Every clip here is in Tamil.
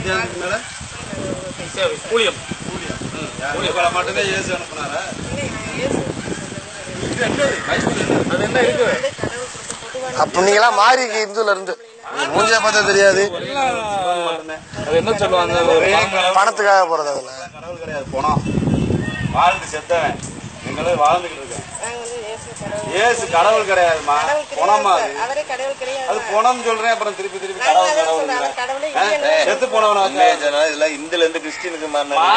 மத்தியானத்துக்கு மேல கூலியம் ஊழியர்களை மட்டும்தான் இயேசு அனுப்புனாரா அது என்ன இருக்கு அப்ப நீங்களாம் மாறி இந்துல இருந்து மூஞ்சிய பார்த்தா தெரியாது அது என்ன சொல்லுவாங்க ஒரு பணத்துக்காக போறது அதுல கடவுள் கிடையாது போனோம் வாழ்ந்து செத்தவன் நீங்களே வாழ்ந்துகிட்டு இருக்கேன் நாங்க வந்து இயேசு கடவுள் இயேசு கடவுள் கிடையாதுமா கடவுள் போனோமா கிடையாது அது அவரே கடவுள் கிடையாது அது போனோம் சொல்றேன் அப்புறம் திருப்பி திருப்பி நாங்க கடவுள் அதான் கடவுள் சொல்றோம் அவர் கடவுளே இல்லைன்னு செத்து போனவன இதெல்லாம் இந்துல இருந்து கிறிஸ்டினுக்கு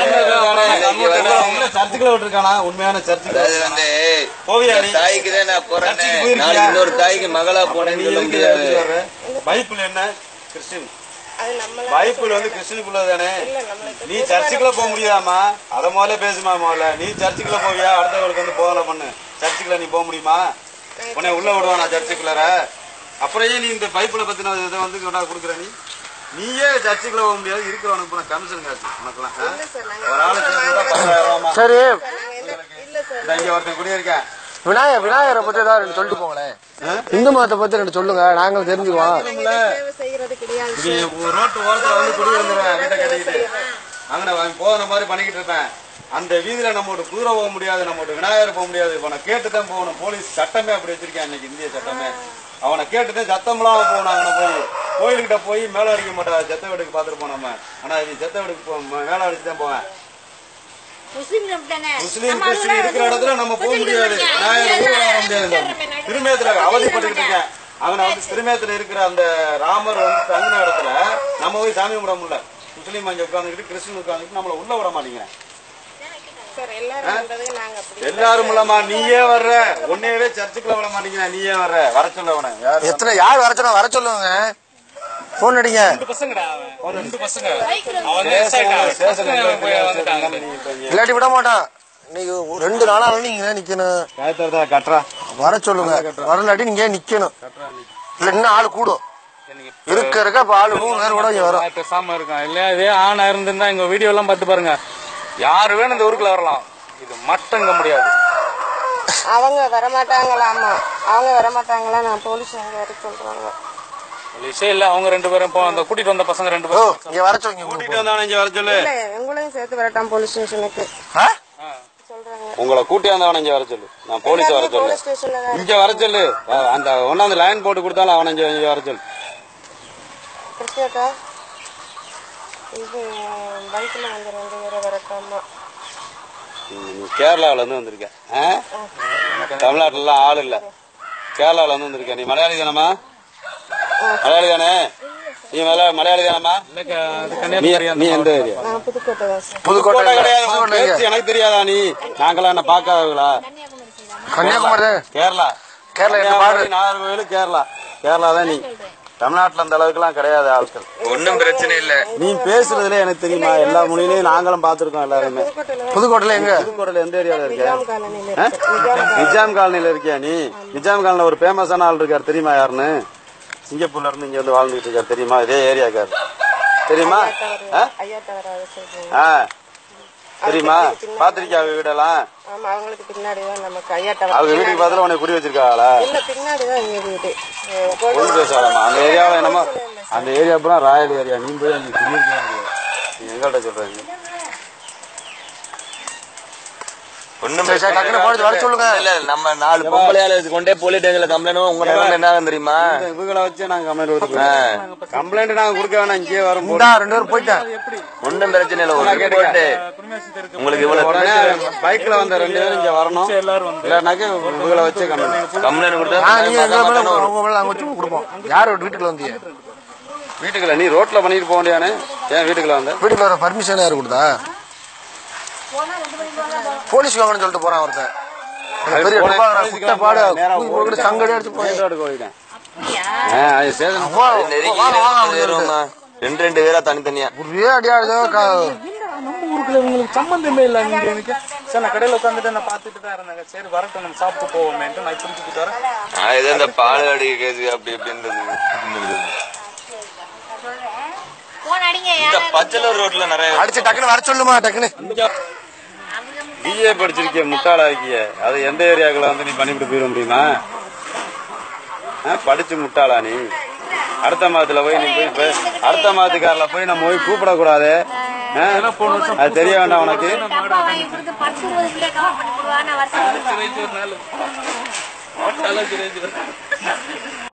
சர்ச்சுக்குள்ள விட்டுருக்கானா உண்மையான சர்ச்சுக்கு அது வந்து போவியா நீ? தாய்க்கு தான் நான் போறேன் சர்ச்சுக்கு போயிருக்கியா? நாளைக்கு இன்னொரு தாய்க்கு மகளா நீ போனேன்னு சொல்ல எதுக்கு முடியாது எடுத்துட்டு வர்ற? பைபிள் என்ன கிறிஸ்டின் அது நம்மள பைபிள் வந்து கிறிஸ்டினுக்குள்ள தானே இல்ல நம்மளுக்கு நீ சர்ச்சுக்குள்ள போக முடியாமா அத முதல்ல பேசுமா முதல்ல நீ சர்ச்சுக்குள்ள போவியா அடுத்தவங்களுக்கு வந்து போகல பண்ணு சர்ச்சுக்குள்ள நீ போக முடியுமா உன்னை உள்ள விடுவானா சர்ச்சுக்குள்ளார அப்புறம் ஏன் நீ இந்த பைபிளை பத்தின இதை வந்து கொண்டா கொடுக்குற நீ நீயே சர்ச்சுக்குள்ள போக முடியாது இருக்கிறவனுக்கு போன கமிஷன் காசு உனக்குலாம் ஆ? இல்ல சார் நாங்க ஒரு ஆளு சேர்த்து பத்தாயிரம் ரூபாமா சரி நாங்க என்ன இல்ல சார் இந்த இங்க ஒருத்தன் குடியிருக்கேன் விநாயகர் விநாயகரை பத்தி ஏதாவது ரெண்டு சொல்லிட்டு போங்களேன் இந்து மதத்தை பத்தி ரெண்டு சொல்லுங்க நாங்களும் தெரிஞ்சுக்குவோம் நாங்க சேவை செய்யறது கிடையாது நீ ஒரு ரோட்டு ஓரத்துல வந்து குடி வந்துருவேன் வீட்டை கட்டிக்கிட்டு அங்கே அவன் போகிற மாதிரி பண்ணிக்கிட்டு இருப்பேன் அந்த வீதியில நம்மோட குதிரை போக முடியாது நம்மோட விநாயகர் போக முடியாது இவனை கேட்டு தான் போகணும் போலீஸ் சட்டமே அப்படி வச்சிருக்கேன் இன்னைக்கு இந்திய சட்டமே அவனை கேட்டுட்டு சத்தம்லாம் போகணும் அவனை போய் கோயிலுக்கிட்ட போய் மேல அடிக்க மாட்டான் செத்த வீட்டுக்கு பார்த்துட்டு போனோம் நம்ம ஆனா இவன் செத்த வீட்டுக்கு போ மேல அடிச்சு தான் போவேன் முஸ்லீம் தானே முஸ்லீம் கிறிஸ்டின் இருக்கிற இடத்துல நம்ம போக முடியாது விநாயகர் ஊர்ல வர முடியாது திருமேத்துல அவதிப்பட்டுக்கிட்டு இருக்கேன் அவனை வந்து திருமேத்துல இருக்கிற அந்த ராமர் வந்து தங்கின இடத்துல நம்ம போய் சாமி கும்பிட முடியல முஸ்லீம் அங்க உட்காந்துக்கிட்டு கிறிஸ்டின் உட்காந்துக்கிட்டு நம்மள உள்ள விட மாட்டேங்கிறேன் சார் எல்லாரும் பண்றதே நாங்க அப்படி எல்லாரும் இல்லம்மா நீயே வர்ற உன்னையவே சர்ச்சுக்குள்ள விட மாட்டேங்கிறேன் நீயே வர்ற வர சொல்ல அவனை யாரு எத்தனை யார் வர சொன்னா வர சொல்லுங்க போன் அடிங்க ரெண்டு பசங்கடா அவன் ரெண்டு பசங்க அவன் மிஸ் ஆயிட்டான் ஸ்டேஷன் அவன் போய் வந்துட்டாங்க இல்லாட்டி விட மாட்டான் இன்னைக்கு ஒரு ரெண்டு நாளா நீங்க நிக்கணும் காயத்தரதா கட்டுறா வர சொல்லுங்க வரலாட்டி நீங்க நிக்கணும் இல்ல இன்னும் ஆள் கூடும் இருக்க இருக்க இப்ப ஆளு மூணு நேரம் கூட இங்க வரும் நான் பேசாம இருக்கான் இல்லையா இதே ஆணா இருந்திருந்தா எங்க வீடியோ எல்லாம் பார்த்து பாருங்க யாரு வேணும் இந்த ஊருக்குள்ள வரலாம் இது மட்டங்க முடியாது அவங்க வரமாட்டாங்களாமா அவங்க வரமாட்டாங்களா நான் போலீஸ் அங்க வர சொல்றாங்க விஷயம் இல்ல அவங்க ரெண்டு பேரும் இப்போ அந்த கூட்டிட்டு வந்த பசங்க ரெண்டு ஓ பேரும் இங்க வர சொல்லுங்க கூட்டிட்டு வந்தவன இங்க வர சொல்லு இல்ல உங்களையும் சேர்த்து வரட்டாம் போலீஸ் ஸ்டேஷனுக்கு ஆ? சொல்றாங்க உங்களை கூட்டி வந்தவன இங்க வர சொல்லு நான் போலீஸ் வர சொல்லு போலீஸ் ஸ்டேஷன்ல தான் இங்க வர சொல்லு அஹ் அந்த ஒன்னாந்து லைன் போட்டு கொடுத்தாலும் அவனை இங்க இங்க வர சொல்லு கிருஷ்ணக்கா இது பைக்ல வந்து ரெண்டு பேரும் வரட்டாமா ம், நீ கேரளாவுல இருந்து வந்திருக்க ஆ? தமிழ்நாட்டுல எல்லாம் ஆள் இல்ல கேரளாவுல இருந்து வந்திருக்க நீ மலையாளி தானமா மலையாளி தானே நீ மலையா- மலையாளி தானமா நீ நீ எந்த ஏரியா நான் புதுக்கோட்டை தான் சார் புதுக்கோட்டை கோட்டை கிடையாது புதுக்கோட்டை உன் இங்க. பேச்சு எனக்கு தெரியாதா நீ நாங்களாம் என்ன பார்க்காதவங்களா கன்னியாகுமரி தான். கேரளா கேரளா எந்த பாடு கன்னியாகுமரி, நாகர்கோவில் கேரளா கேரளா தான் நீ தமிழ்நாட்டுல அந்த அளவுக்குலாம் கிடையாது ஆட்கள் ஒன்னும் பிரச்சனை இல்ல நீ பேசுறதுல எனக்கு தெரியுமா எல்லா மொழியிலையும் நாங்களும் பார்த்திருக்கோம் எல்லாருமே புதுக்கோட்டையில புதுக்கோட்டையில எங்க புதுக்கோட்டையில எந்த ஏரியால இருக்க நிஜாம் காலனில இருக்கு நிஜாம் நிஜாம் காலனில இருக்கியா நீ நிஜாம் காலனில ஒரு ஃபேமஸான ஆள் இருக்காரு தெரியுமா யாருன்னு சிங்கப்பூர்ல இருந்து இங்க வந்து வாழ்ந்துட்டு இருக்காரு தெரியுமா இதே ஏரியாக்காரு தெரியுமா ஆ? ஐயா தவற சொல்றீங்க ஆ தெரியுமா பாத்திருக்கியா அவங்க வீடெல்லாம் ஆமா அவங்களுக்கு பின்னாடி தான் நமக்கு ஐயா டவர் அவங்க வீட்டுக்கு பக்கத்துல உனக்கு குடி வச்சிருக்காங்களா இல்ல பின்னாடி தான் எங்க வீடு அஹ் பொண்ணு பேசாதம்மா அந்த ஏரியாவில் என்னமோ அந்த ஏரியா பூரா ராயல் ஏரியா நீ போய் அங்கே குடியிருக்கவே முடியாது நீ எங்கள்கிட்ட சொல்றீங்க ஒண்ணும் சரி, சரி, டக்குனு போயிட்டு வர சொல்லுங்க. இல்ல நம்ம நாலு பொம்பளையால கொண்டே போலீஸ் ஸ்டேஷன்ல கம்ப்ளைண்ட் உங்க நிலைமை என்ன ஆகும் தெரியுமா இவங்களை வச்சு நாங்க கம்ப்ளைண்ட் கொடுத்துருக்கோம் கம்ப்ளைண்ட் நாங்க கொடுக்க வேணாம் இங்கேயே வரும் இந்தா ரெண்டு பேரும் போயிட்டேன் ஒன்னும் பிரச்சனை இல்ல ஒரு ரிப்போர்ட் உங்களுக்கு இவ்வளவு உடனே பைக்ல வந்த ரெண்டு பேரும் இங்க வரணும் எல்லாரும் வந்து இல்லைனாக்க இவங்களை வச்சு கம்ப்ளைண்ட் கம்ப்ளைண்ட் கொடுத்தா ஆ, நீங்க எங்க மேல உங்க மேல நாங்க வச்சு கொடுப்போம் யார் வீட்டுக்குள்ள வந்தீங்க வீட்டுக்குள்ள நீ ரோட்ல பண்ணிட்டு போக முடியானே ஏன் வீட்டுக்குள்ள வந்த வீட்டுக்குள்ள வர பர்மிஷன் யாரு கொடுத்தா போலீஸ் வாங்கன்னு சொல்லிட்டு போறான் ஒருத்தன் எனக்கு பெரிய போனேன். டப்பாங்கிற குட்டை பாடு நேரா தூக்கி போட்டு சங்கடி அடிச்சு போய் மெயின் ரோடுக்கு போயிட்டேன் ஆ, அது சேதனம். வா, நெருங்கி வாங்க, வாங்க, ரெண்டு பேருமா. ரெண்டு ரெண்டு பேரா தனித்தனியா ஒரே அடி ஆடுதோ க- நம்ம ஊருக்குள்ள இவங்களுக்கு சம்பந்தமே இல்ல இங்க எனக்கு சரி நான் கடையில உட்காந்துட்டு நான் பாத்துட்டு தான் இருந்தாங்க சரி வரட்டும் நம்ம சாப்பிட்டு போவோமேன்ட்டு நான் புரிஞ்சுக்கிட்டு வரேன் நான் ஏதோ இந்த பால் அடி கேஸ் அப்படி இப்படின்றது போன் அடிங்க இந்த பச்சலூர் ரோட்ல நிறைய அடிச்சு டக்குன்னு வர சொல்லுமா டக்குன்னு பிஏ படிச்சிருக்கிய முட்டாளாக்கிய அது எந்த ஏரியாக்குள்ள வந்து நீ பண்ணிவிட்டு போயிட முடியுமா ஆ, படிச்சு முட்டாளா நீ அடுத்த மாதத்துல போய் நீ போய் இப்ப அடுத்த மாதத்துக்காரில் போய் நம்ம போய் கூப்பிடக்கூடாது ஆ? அது தெரிய வேண்டாம் உனக்கு டப்பா வாங்கி கொடுத்து பத்து இருபது கிலோ கவர் பண்ணி கொடுவா நான் வருஷம் இருபத்தி ஒரு நாள் ஓட்டாலும் இருபத்தி ஒரு